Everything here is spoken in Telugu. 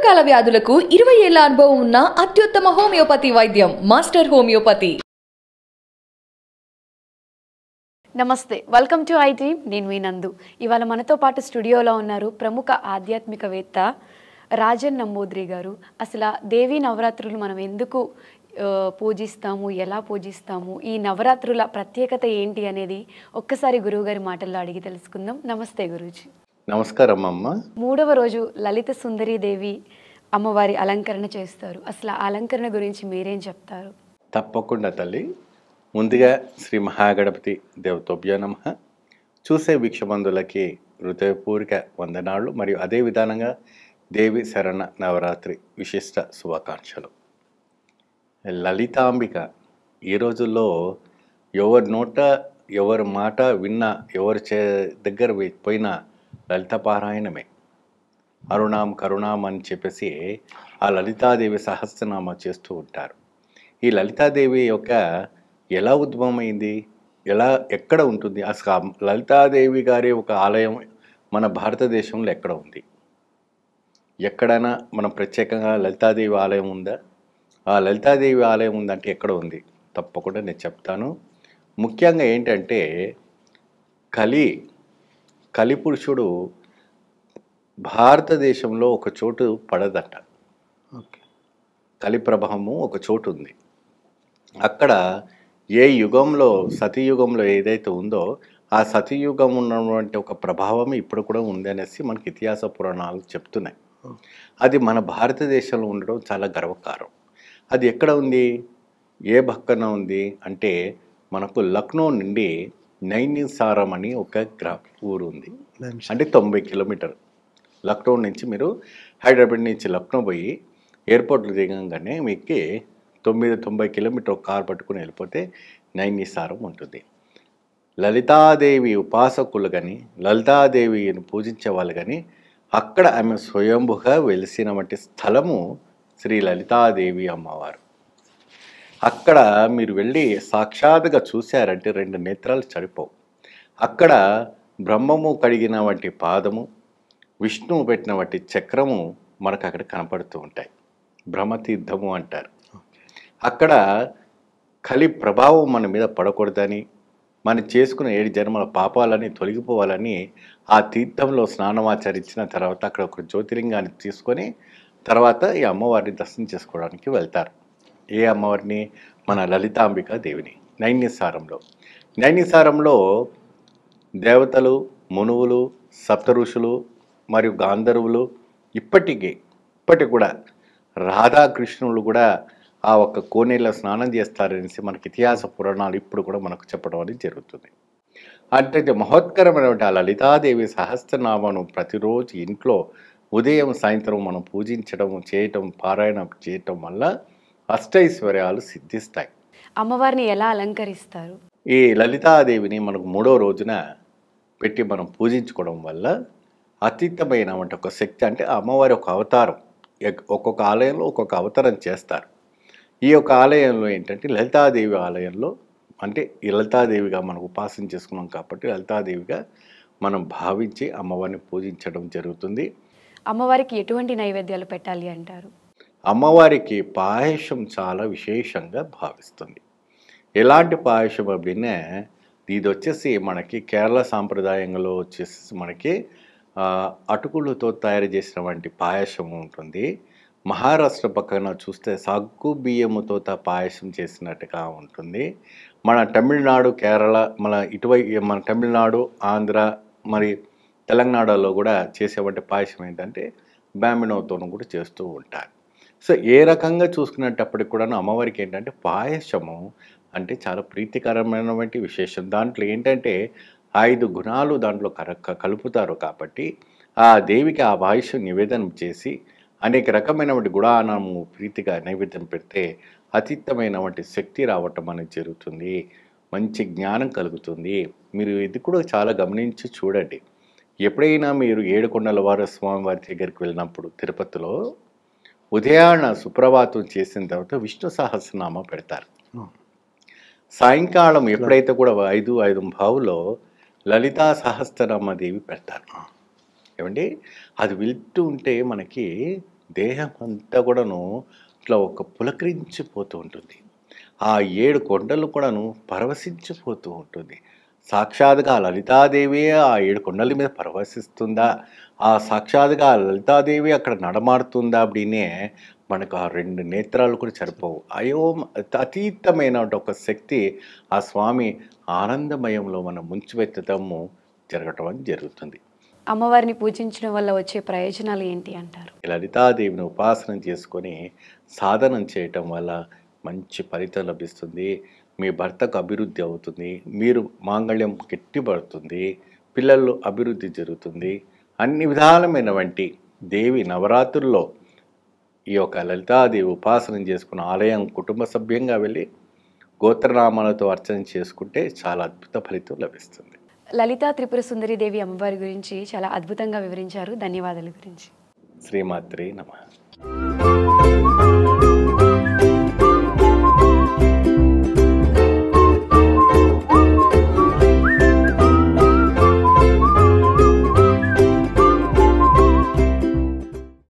దీర్ఘకాల వ్యాధులకు ఇరవై ఏళ్ల అనుభవం ఉన్న అత్యుత్తమ హోమియోపతి వైద్యం మాస్టర్ హోమియోపతి నమస్తే వెల్కమ్ టు ఐ డ్రీమ్ నేను మీ నందు ఇవాళ మనతో పాటు స్టూడియోలో ఉన్నారు ప్రముఖ ఆధ్యాత్మికవేత్త రాజన్ నంబూద్రి గారు అసలు దేవీ నవరాత్రులు మనం ఎందుకు ఆ, పూజిస్తాము ఎలా పూజిస్తాము ఈ నవరాత్రుల ప్రత్యేకత ఏంటి అనేది ఒక్కసారి గురువుగారి మాటల్లో అడిగి తెలుసుకుందాం నమస్తే గురూజీ నమస్కారం అమ్మ మూడవ రోజు లలిత సుందరీ దేవి అమ్మవారి అలంకరణ చేస్తారు అసలు ఆ అలంకరణ గురించి మీరేం చెప్తారు తప్పకుండా తల్లి ముందుగా శ్రీ మహాగణపతి దేవతోభ్య నమ చూసే వీక్షబంధులకి హృదయపూర్వక వందనాలు మరియు అదే విధానంగా దేవి శరణ నవరాత్రి విశిష్ట శుభాకాంక్షలు లలితాంబిక ఈ రోజుల్లో ఎవరి నోట ఎవరి మాట విన్నా ఎవరి చే దగ్గర వె- పోయినా లలిత పారాయణమే అరుణాం కరుణాం అని చెప్పేసి ఆ లలితాదేవి సహస్రనామ చేస్తూ ఉంటారు ఈ లలితాదేవి యొక్క ఎలా ఉద్భవమైంది ఎలా ఎక్కడ ఉంటుంది అసలు ఆ లలితాదేవి గారి ఒక ఆలయం మన భారతదేశంలో ఎక్కడ ఉంది ఎక్కడైనా మనం ప్రత్యేకంగా లలితాదేవి ఆలయం ఉందా ఆ లలితాదేవి ఆలయం ఉందంటే ఎక్కడ ఉంది తప్పకుండా నేను చెప్తాను ముఖ్యంగా ఏంటంటే కలి కలిపురుషుడు భారతదేశంలో ఒక చోటు పడదట కలి ప్రభావము ఒక చోటు ఉంది అక్కడ ఏ యుగంలో సతయుగంలో ఏదైతే ఉందో ఆ సతయుగం ఉన్నటువంటి ఒక ప్రభావం ఇప్పుడు కూడా ఉంది అనేసి మనకి ఇతిహాస పురాణాలు చెప్తున్నాయి అది మన భారతదేశంలో ఉండడం చాలా గర్వకారం అది ఎక్కడ ఉంది ఏ పక్కన ఉంది అంటే మనకు లక్నో నుండి నైనిసారం అని ఒక గ్రా ఊరు ఉంది అంటే తొంభై కిలోమీటర్ లక్నో నుంచి మీరు హైదరాబాద్ నుంచి లక్నో పోయి ఎయిర్పోర్ట్లో దిగంగానే మీకు తొమ్మిది తొంభై కిలోమీటర్ ఒక కార్ పట్టుకుని వెళ్ళిపోతే నైనిసారం ఉంటుంది లలితాదేవి ఉపాసకులు కానీ లలితాదేవిని పూజించే వాళ్ళు కానీ అక్కడ ఆమె స్వయంభుగా వెలిసినటువంటి స్థలము శ్రీ లలితాదేవి అమ్మవారు అక్కడ మీరు వెళ్ళి సాక్షాత్గా చూశారంటే రెండు నేత్రాలు సరిపోవు అక్కడ బ్రహ్మము కడిగిన వంటి పాదము విష్ణువు పెట్టిన వంటి చక్రము మనకు అక్కడ కనపడుతూ ఉంటాయి బ్రహ్మతీర్థము అంటారు అక్కడ కలి ప్రభావం మన మీద పడకూడదని మనం చేసుకున్న ఏడు జన్మల పాపాలని తొలగిపోవాలని ఆ తీర్థంలో స్నానమాచరించిన తర్వాత అక్కడ ఒక జ్యోతిలింగాన్ని తీసుకొని తర్వాత ఈ అమ్మవారిని దర్శనం చేసుకోవడానికి వెళ్తారు ఏ అమ్మవారిని మన లలితాంబిక దేవిని నైన్యసారంలో నైన్యసారంలో దేవతలు మునువులు సప్త ఋషులు మరియు గాంధర్వులు ఇప్పటికీ ఇప్పటికి కూడా రాధాకృష్ణులు కూడా ఆ ఒక్క కోనేళ్ళ స్నానం చేస్తారనేసి మనకి ఇతిహాస పురాణాలు ఇప్పుడు కూడా మనకు చెప్పడం అనేది జరుగుతుంది అంటే ఇది మహోత్కరమైనటువంటి ఆ లలితాదేవి సహస్రనామను ప్రతిరోజు ఇంట్లో ఉదయం సాయంత్రం మనం పూజించడం చేయటం పారాయణం చేయటం వల్ల అష్టైశ్వర్యాలు సిద్ధిస్తాయి అమ్మవారిని ఎలా అలంకరిస్తారు ఈ లలితాదేవిని మనకు మూడో రోజున పెట్టి మనం పూజించుకోవడం వల్ల అతీతమైనటువంటి ఒక శక్తి అంటే ఆ అమ్మవారి ఒక అవతారం ఎక్- ఒక్కొక్క ఆలయంలో ఒక్కొక్క అవతారం చేస్తారు ఈ యొక్క ఆలయంలో ఏంటంటే లలితాదేవి ఆలయంలో అంటే ఈ లలితాదేవిగా మనం ఉపాసన చేసుకున్నాం కాబట్టి లలితాదేవిగా మనం భావించి అమ్మవారిని పూజించడం జరుగుతుంది అమ్మవారికి ఎటువంటి నైవేద్యాలు పెట్టాలి అంటారు అమ్మవారికి పాయసం చాలా విశేషంగా భావిస్తుంది ఎలాంటి పాయసం అభినే ఇది వచ్చేసి మనకి కేరళ సాంప్రదాయంలో వచ్చేసి మనకి ఆ, అటుకులతో తయారు చేసినటువంటి పాయసం ఉంటుంది మహారాష్ట్ర పక్కన చూస్తే సగ్గు బియ్యముతో త- పాయసం చేసినట్టుగా ఉంటుంది మన తమిళనాడు కేరళ మన ఇటువైపు మన తమిళనాడు ఆంధ్ర మరి తెలంగాణలో కూడా చేసేవంటి పాయసం ఏంటంటే బ్యామినోతోను కూడా చేస్తూ ఉంటారు సో ఏ రకంగా చూసుకునేటప్పటికి కూడా అమ్మవారికి ఏంటంటే పాయసము అంటే చాలా ప్రీతికరమైనటువంటి విశేషం దాంట్లో ఏంటంటే ఐదు గుణాలు దాంట్లో కర కలుపుతారు కాబట్టి ఆ దేవికి ఆ పాయసం నివేదన చేసి అనేక రకమైనటువంటి గుణానము ప్రీతిగా నైవేద్యం పెడితే అతీతమైనటువంటి శక్తి రావటం అనేది జరుగుతుంది మంచి జ్ఞానం కలుగుతుంది మీరు ఇది కూడా చాలా గమనించి చూడండి ఎప్పుడైనా మీరు ఏడుకొండల వార స్వామి వారి దగ్గరికి వెళ్ళినప్పుడు తిరుపతిలో ఉదయాన సుప్రభాతం చేసిన తర్వాత విష్ణు సహస్రనామ పెడతారు సాయంకాలం ఎప్పుడైతే కూడా ఐదు ఐదు భావులో లలితా సహస్రనామ దేవి పెడతారు ఏమండి అది వింటూ ఉంటే మనకి దేహం అంతా కూడాను ఇట్లా ఒక పులకరించిపోతూ ఉంటుంది ఆ ఏడు కొండలు కూడాను పరవశించిపోతూ ఉంటుంది సాక్షాత్గా లలితాదేవి ఆ ఏడు కొండల మీద పరవశిస్తుందా ఆ సాక్షాత్గా లలితాదేవి అక్కడ నడమాడుతుందా అప్పుడినే మనకు ఆ రెండు నేత్రాలు కూడా సరిపోవు అయో అతీతమైన ఒక శక్తి ఆ స్వామి ఆనందమయంలో మనం ముంచివెత్తడము జరగటం అని జరుగుతుంది అమ్మవారిని పూజించడం వల్ల వచ్చే ప్రయోజనాలు ఏంటి అంటారు ఈ లలితాదేవిని ఉపాసన చేసుకొని సాధనం చేయటం వల్ల మంచి ఫలితం లభిస్తుంది మీ భర్తకు అభివృద్ధి అవుతుంది మీరు మాంగళ్యం గట్టిపడుతుంది పిల్లల్లో అభివృద్ధి జరుగుతుంది అన్ని విధాలమైనటువంటి దేవి నవరాత్రుల్లో ఈ యొక్క లలితాదేవి ఉపాసన చేసుకున్న ఆలయం కుటుంబ సభ్యంగా వెళ్ళి గోత్రనామాలతో అర్చన చేసుకుంటే చాలా అద్భుత ఫలితం లభిస్తుంది లలితా త్రిపుర సుందరి దేవి అమ్మవారి గురించి చాలా అద్భుతంగా వివరించారు ధన్యవాదాల గురించి శ్రీమాత్రి నమ